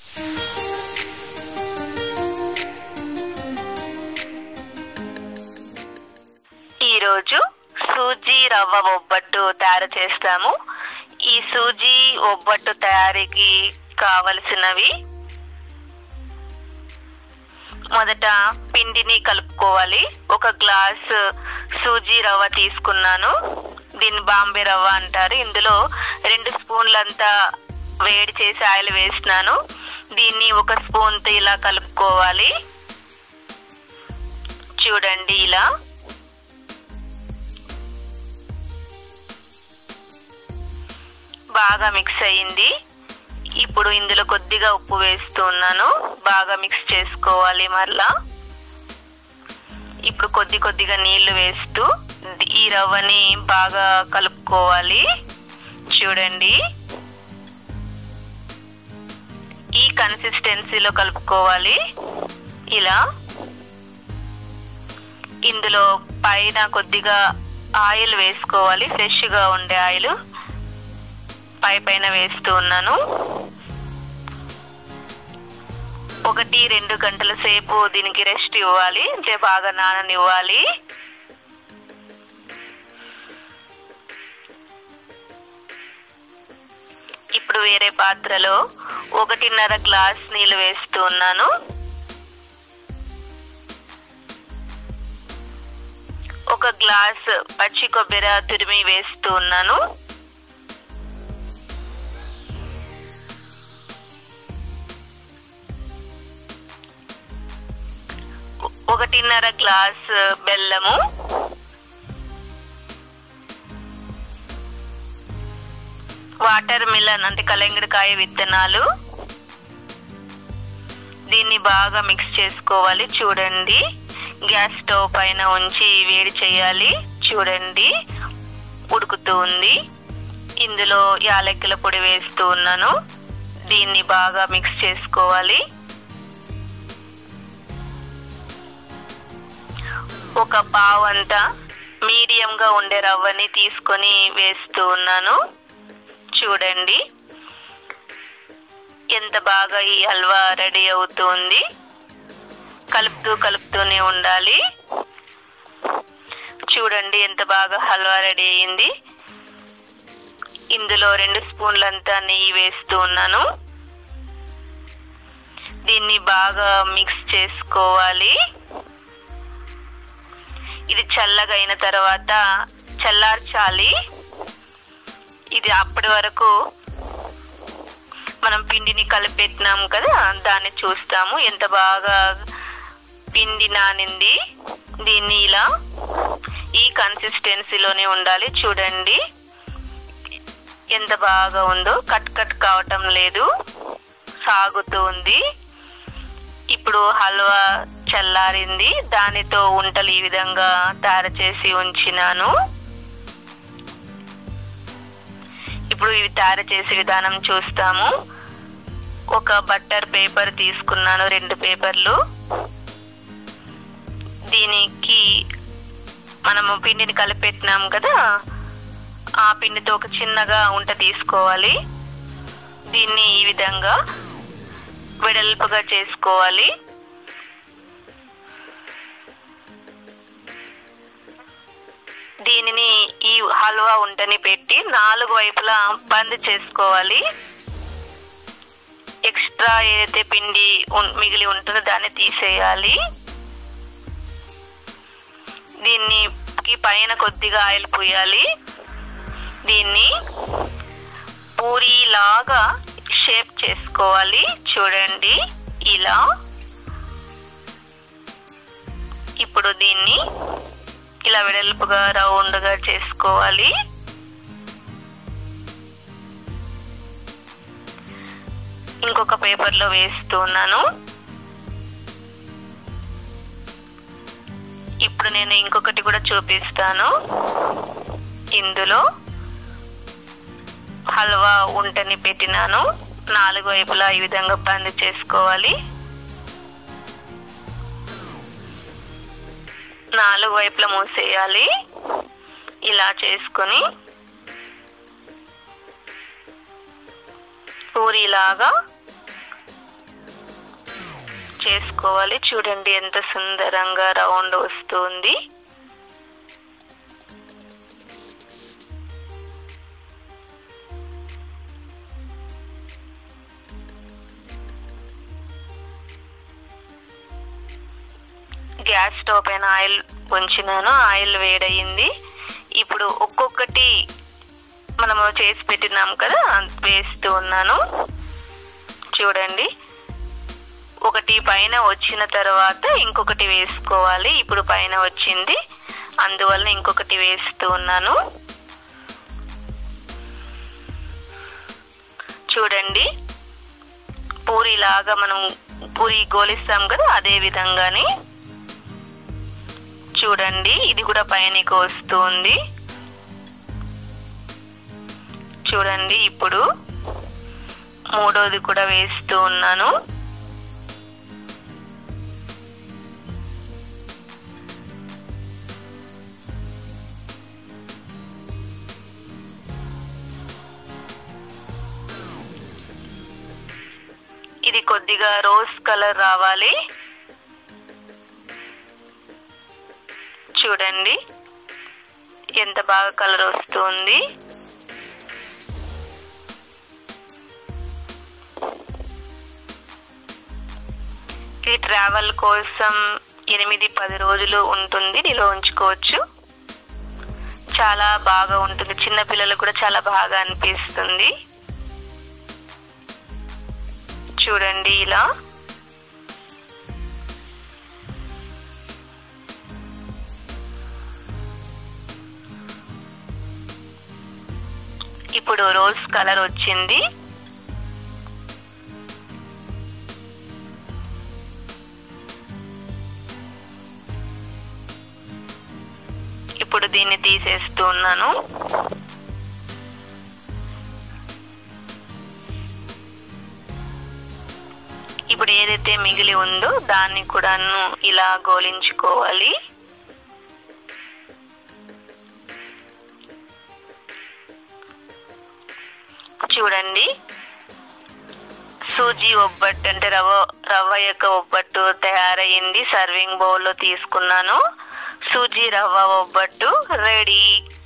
ఈరోజు సూజీ రవ్వ ఒబ్బట్టు తయారు చేస్తాము ఈ సూజీ ఒబ్బట్టు తయారీకి కావలసినవి మొదట పిండిని కలుపుకోవాలి ఒక గ్లాస్ సూజీ రవ్వ తీసుకున్నాను దీన్ని బాంబే రవ్వ అంటారు ఇందులో రెండు స్పూన్లంతా వేడి చేసి ఆయిల్ వేసినాను దీన్ని ఒక స్పూన్తో ఇలా కలుపుకోవాలి చూడండి ఇలా బాగా మిక్స్ అయ్యింది ఇప్పుడు ఇందులో కొద్దిగా ఉప్పు వేస్తున్నాను బాగా మిక్స్ చేసుకోవాలి మరలా ఇప్పుడు కొద్ది కొద్దిగా నీళ్లు వేస్తూ ఈ రవ్వని బాగా కలుపుకోవాలి చూడండి ఈ కన్సిస్టెన్సీలో కలుపుకోవాలి ఇలా ఇందులో పైన కొద్దిగా ఆయిల్ వేసుకోవాలి ఫ్రెష్గా ఉండే ఆయిల్ పై పైన వేస్తూ ఉన్నాను ఒకటి రెండు గంటల సేపు దీనికి రెస్ట్ ఇవ్వాలి అంటే బాగా నాననివ్వాలి ఇప్పుడు వేరే పాత్రలో ఒకటిన్నర గ్లాస్ నీళ్ళు వేస్తూ ఉన్నాను ఒక గ్లాస్ పచ్చి కొబ్బరి తురిమి వేస్తూ ఉన్నాను ఒకటిన్నర గ్లాస్ బెల్లము వాటర్ మిలన్ అంటే కలంగడికాయ విత్తనాలు దీన్ని బాగా మిక్స్ చేసుకోవాలి చూడండి గ్యాస్ స్టవ్ పైన ఉంచి వేడి చేయాలి చూడండి ఉడుకుతూ ఉంది ఇందులో యాలక్కుల పొడి వేస్తూ ఉన్నాను దీన్ని బాగా మిక్స్ చేసుకోవాలి ఒక పావు అంతా మీడియంగా ఉండే రవ్వని తీసుకొని వేస్తూ ఉన్నాను చూడండి ఎంత బాగా ఈ హల్వా రెడీ అవుతుంది కలుపుతూ కలుపుతూనే ఉండాలి చూడండి ఎంత బాగా హల్వా రెడీ అయింది ఇందులో రెండు స్పూన్లంతా నెయ్యి వేస్తూ ఉన్నాను దీన్ని బాగా మిక్స్ చేసుకోవాలి ఇది చల్లగా అయిన తర్వాత చల్లార్చాలి ఇది అప్పటి వరకు మనం పిండిని కలిపెట్టినాం కదా దాన్ని చూస్తాము ఎంత బాగా పిండి నానింది దీన్ని ఇలా ఈ కన్సిస్టెన్సీలోనే ఉండాలి చూడండి ఎంత బాగా ఉందో కట్ కట్ కావటం లేదు సాగుతూ ఉంది ఇప్పుడు హల్వా చల్లారింది దానితో ఉంటలు ఈ విధంగా తయారు చేసి ఉంచినాను ఇప్పుడు ఇవి తయారు చేసే విధానం చూస్తాము ఒక బట్టర్ పేపర్ తీసుకున్నాను రెండు పేపర్లు దీనికి మనము పిండిని కలిపెట్టినాం కదా ఆ పిండితో ఒక చిన్నగా ఉంట తీసుకోవాలి దీన్ని ఈ విధంగా వెడల్పుగా చేసుకోవాలి దీనిని ఈ హల్వా ఉంటని పెట్టి నాలుగు వైపులా బంద్ చేసుకోవాలి ఎక్స్ట్రా ఏదైతే పిండి ఉన్- మిగిలి ఉంటుందో దాన్ని తీసేయాలి దీన్ని కి పైన కొద్దిగా ఆయిల్ పోయాలి దీన్ని పూరిలాగా షేప్ చేసుకోవాలి చూడండి ఇలా ఇప్పుడు దీన్ని ఇలా వెడల్పుగా రౌండ్గా చేసుకోవాలి ఇంకొక పేపర్లో వేస్తున్నాను ఇప్పుడు నేను ఇంకొకటి కూడా చూపిస్తాను ఇందులో హల్వా ఉంటని పెట్టినాను నాలుగు వైపులా ఈ విధంగా బంద్ చేసుకోవాలి నాలుగు వైపులా మూసేయాలి ఇలా చేసుకొని పూరిలాగా చేసుకోవాలి చూడండి ఎంత సుందరంగా రౌండ్ వస్తుంది గ్యాస్ స్టవ్ పైన ఆయిల్ ఉంచినాను ఆయిల్ వేడయింది ఇప్పుడు ఒక్కొక్కటి మనము చేసి పెట్టినాం కదా అది వేస్తూ ఉన్నాను చూడండి ఒకటి పైన వచ్చిన తర్వాత ఇంకొకటి వేసుకోవాలి ఇప్పుడు పైన వచ్చింది అందువల్ల ఇంకొకటి వేస్తూ ఉన్నాను చూడండి పూరిలాగా మనం పూరి గోలిస్తాం కదా అదే విధంగానే చూడండి ఇది కూడా పైనకి వస్తుంది చూడండి ఇప్పుడు మూడోది కూడా వేస్తూ ఉన్నాను ఇది కొద్దిగా రోజ్ కలర్ రావాలి చూడండి ఎంత బాగా కలర్ వస్తుంది ఈ ట్రావెల్ కోసం ఎనిమిది పది రోజులు ఉంటుంది నిల్వ ఉంచుకోవచ్చు చాలా బాగా ఉంటుంది చిన్న పిల్లలకు కూడా చాలా బాగా అనిపిస్తుంది చూడండి ఇలా ఇప్పుడు రోజ్ కలర్ వచ్చింది ఇప్పుడు దీన్ని తీసేస్తూ ఉన్నాను ఇప్పుడు ఏదైతే మిగిలి ఉందో దాన్ని కూడాను ఇలా గోలించుకోవాలి చూడండి సూజీ ఒబ్బట్టు అంటే రవ్వ రవ్వ యొక్క ఒబ్బట్టు తయారయ్యింది సర్వింగ్ బౌల్లో తీసుకున్నాను సూజీ రవ్వ ఒబ్బట్టు రెడీ